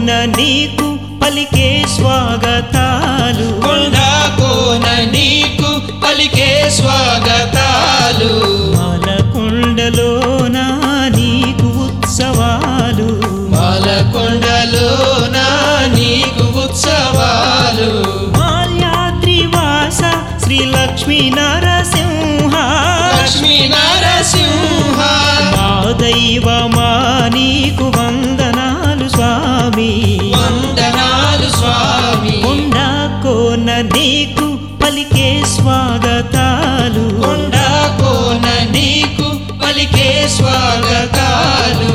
కోన నీకు పలికే స్వాగతాలు కొండ కోన నీకు పలికే స్వాగతాలు మాలకొండలోన నీకు ఉత్సవాలు మాలకొండలో నా నీకు ఉత్సవాలు మాల్యాద్రివాస శ్రీ లక్ష్మీ నరసింహ లక్ష్మీ నరసింహ మా దైవమా నీకు వందనాలు స్వామి వందనాలు స్వామి కొండ కోన నీకు పలికే స్వాగతాలు కొండ కోన నీకు పలికే స్వాగతాలు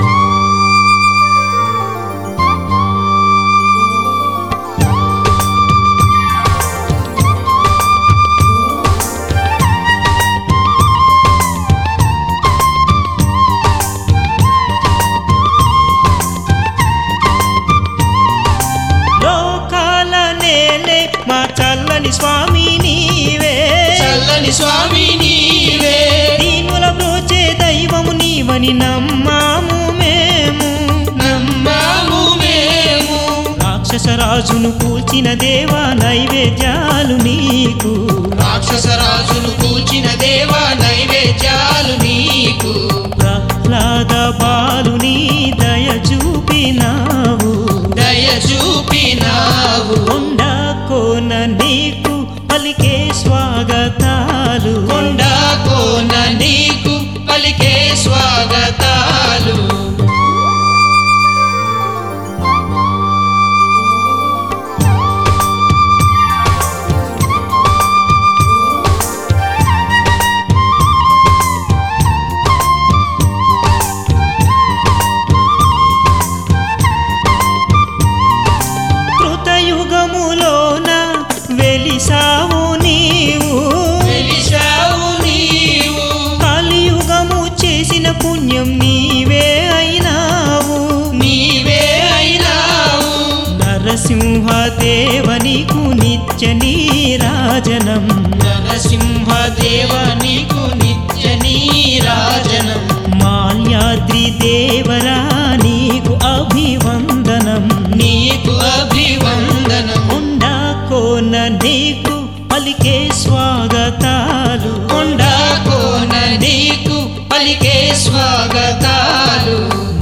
లోకాల నేలే మా చల్లని స్వామి నీవే చల్లని స్వామి నీవే దీనుల బ్రోచే దైవము నీవని నమ్మాము మేము నమ్మాము మేము రాక్షస రాజును కూల్చిన దేవా నైవేద్యాలు నీకు రాక్షస రాజును కూల్చిన దేవా నైవేద్యాలు నీకు ప్రహ్లాద బాలుని దయ చూపినావు దయ చూపినావు కొండ కోన నీకు పలికే స్వాగతాలు కొండ కోన నీకు పలికే స్వాగతాలు కృతయుగములోన వెలిసావు నీవు వెలిశావు నీవు కలియుగము చేసిన పుణ్యం నీవే అయినావు నీవే అయినావు నరసింహదేవ నీకు నిత్య నీరాజనం నరసింహదేవ నీకు నిత్య నీరాజనం మాల్యాద్రి దేవరా నీకు అభివందనం నీకు అభివందనం కొండ కోన నీకు పలికే స్వాగతాలు కొండ కోన నీకు పలికే స్వాగతాలు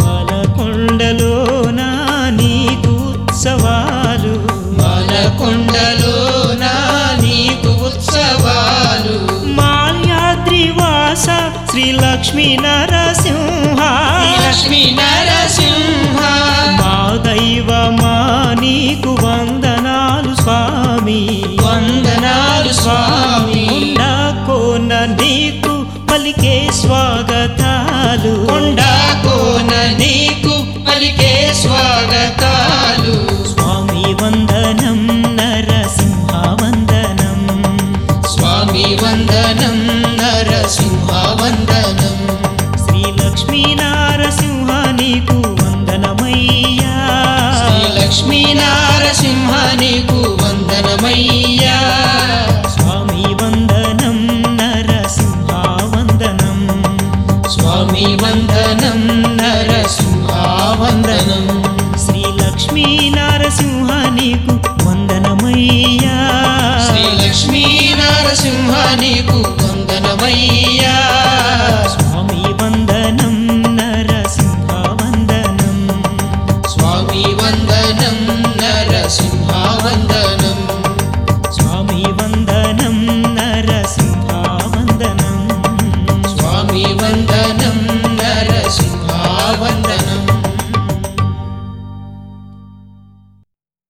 మాలకొండలోన నీకు ఉత్సవాలు మాలకొండలో నా నీకు ఉత్సవాలు మాల్యాద్రివాస శ్రీ లక్ష్మీ నరసింహ శ్రీ లక్ష్మీ నరసింహ మా దైవమా నీకు వందనాలు స్వామి వందనాలు స్వామి కొండ కోన నీకు పలికే స్వాగతాలు కొండ కోన నీకు పలికే స్వాగతాలు స్వామి వందనం నరసింహ వందనం స్వామి వందనం నరసింహ వందనం శ్రీ లక్ష్మీ నరసింహ నీకు వందనమయ్యా శ్రీ లక్ష్మీ నారసింహ నీకు వందనమయ్యా స్వామి వందనం నరసింహ వందనం స్వామి వందనం నరసింహ వందనం శ్రీ లక్ష్మీ నరసింహ నీకు